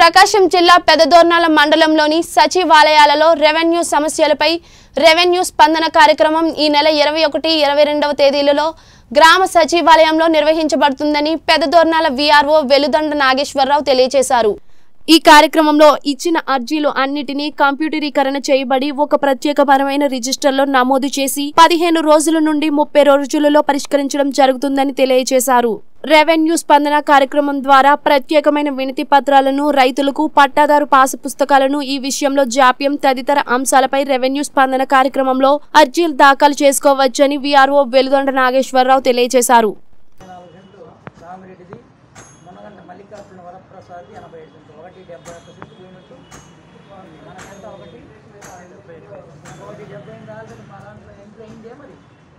ప్రకాశం జిల్లా పెదదోర్నాల మండలంలోని సచివాలయాలలో రెవెన్యూ సమస్యలపై రెవెన్యూ స్పందన కార్యక్రమం ఈ నెల ఇరవై ఒకటి ఇరవై రెండవ తేదీలలో గ్రామ సచివాలయంలో నిర్వహించబడుతుందని పెదదోర్నాల వీఆర్ఓ వెలుదండ నాగేశ్వరరావు తెలియజేశారు ఈ కార్యక్రమంలో ఇచ్చిన అర్జీలు అన్నిటినీ కంప్యూటరీకరణ చేయబడి ఒక ప్రత్యేకపరమైన రిజిస్టర్లో నమోదు చేసి పదిహేను రోజుల నుండి ముప్పై రోజులలో పరిష్కరించడం జరుగుతుందని తెలియజేశారు రెవెన్యూ స్పందన కార్యక్రమం ద్వారా ప్రత్యేకమైన వినతి పత్రాలను రైతులకు పట్టాదారు పాసు పుస్తకాలను ఈ విషయంలో జాప్యం తదితర అంశాలపై రెవెన్యూ స్పందన కార్యక్రమంలో అర్జీలు దాఖలు చేసుకోవచ్చని వీఆర్ఓ వెలుగొండ నాగేశ్వరరావు తెలియజేశారు నాలుగు సెంట్లు రామిరెడ్డిది మొన్నగంట మల్లికార్జున వరప్రసాద్ ఎనభై ఐదు సెంట్లు ఒకటి డెబ్బై ఒక్క సెంట్లు పోయినట్టు మనకెంత ఒకటి ఒకటి డెబ్బై ఎనిమిది ఆల్రెడీ మా దాంట్లో ఎంత అయిందే మరి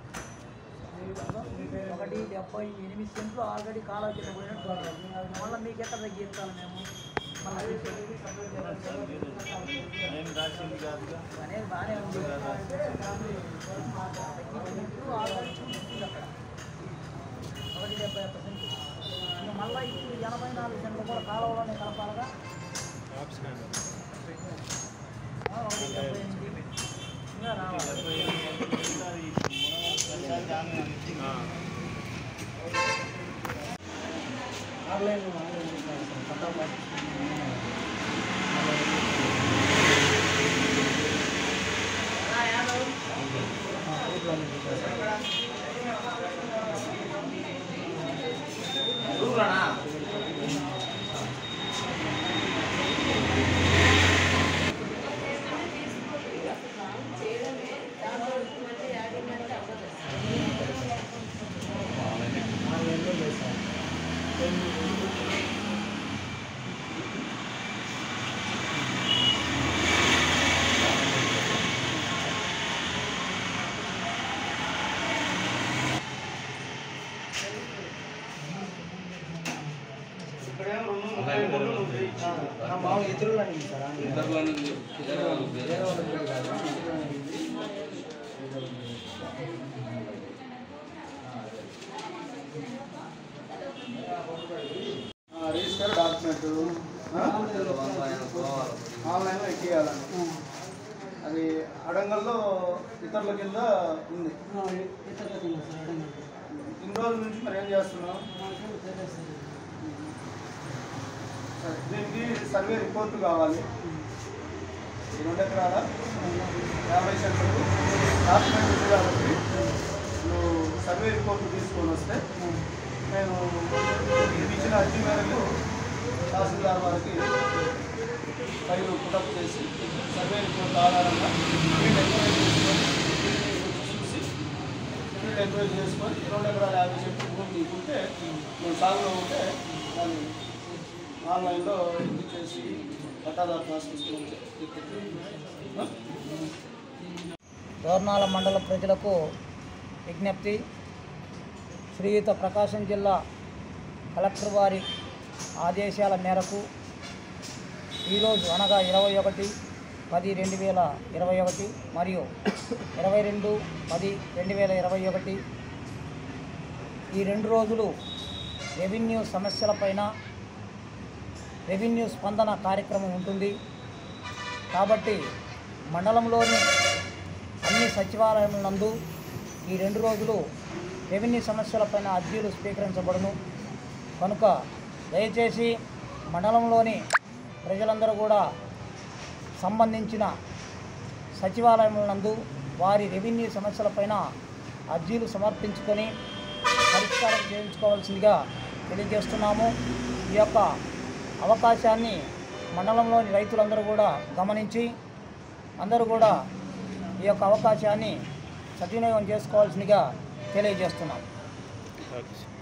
ఒకటి డెబ్బై ఎనిమిది సెంట్లు ఆల్రెడీ కాలువ కింద పోయినట్టు మళ్ళీ మీకు ఎక్కడ తగ్గించాలి మేము మళ్ళీ అనేది బాగానే ఉంది తగ్గించినట్టు ఆల్రెడీ చూపిస్తుంది అక్కడ ఒకటి డెబ్బై ఒక్క సెంట్లు ఇంకా మళ్ళీ ఇప్పుడు ఎనభై నాలుగు సెంట్లు కూడా కాలువలోనే కలపాలిగా ఆ, ఒకటి డెబ్బై ఎనిమిది ఇంకా రావాలి ఆన్లైన్ మామూలు ఎదురులండి సార్ వేరే వాళ్ళ దగ్గర కాదు. రిజిస్టర్ డాక్యుమెంట్ ఆన్లైన్లో ఎక్కియాలండి అది అడంగల్లో ఇతరుల కింద ఉంది ఇన్ని రోజుల నుంచి మరి ఏం చేస్తున్నాం సరే, దీనికి సర్వే రిపోర్ట్ కావాలి ఈ రెండు ఎకరాల యాభై సెంటర్లు డాక్యుమెంట్ ఉంది కాబట్టి నువ్వు సర్వే రిపోర్ట్ తీసుకొని వస్తే నేను ఇది ఇచ్చిన అర్జీ మేరకు తహసీల్దార్ వారికి ఫైల్ పుటప్ చేసి సర్వే రిపోర్ట్ ఆధారంగా ఫీల్డ్ ఎంక్వైరీ చేసుకొని చూసి ఫీల్డ్ ఎంక్వైరీ చేసుకొని రెండు ఎకరాల యాభై సెంట్లు భూమి తీసుకుంటే నువ్వు సాగులో ఉంటే దాన్ని ఆన్లైన్లో ఇది చేసి పట్టాదారు క్లాస్ తీసుకొని దోర్నాల మండల ప్రజలకు విజ్ఞప్తి శ్రీయుత ప్రకాశం జిల్లా కలెక్టర్ వారి ఆదేశాల మేరకు ఈరోజు అనగా ఇరవై ఒకటి పది రెండు వేల ఇరవై ఒకటి మరియు ఇరవై రెండు పది రెండు వేల ఇరవై ఒకటి ఈ రెండు రోజులు రెవెన్యూ సమస్యలపైన రెవెన్యూ స్పందన కార్యక్రమం ఉంటుంది కాబట్టి మండలంలోని అన్ని సచివాలయముల నందు ఈ రెండు రోజులు రెవెన్యూ సమస్యలపైన అర్జీలు స్వీకరించబడును కనుక దయచేసి మండలంలోని ప్రజలందరూ కూడా సంబంధించిన సచివాలయముల నందు వారి రెవెన్యూ సమస్యలపైన అర్జీలు సమర్పించుకొని పరిష్కారం చేయించుకోవాల్సిందిగా తెలియజేస్తున్నాము ఈ యొక్క అవకాశాన్ని మండలంలోని రైతులందరూ కూడా గమనించి అందరూ కూడా ఈ యొక్క అవకాశాన్ని సద్వినియోగం చేసుకోవాల్సిందిగా తెలియజేస్తున్నాం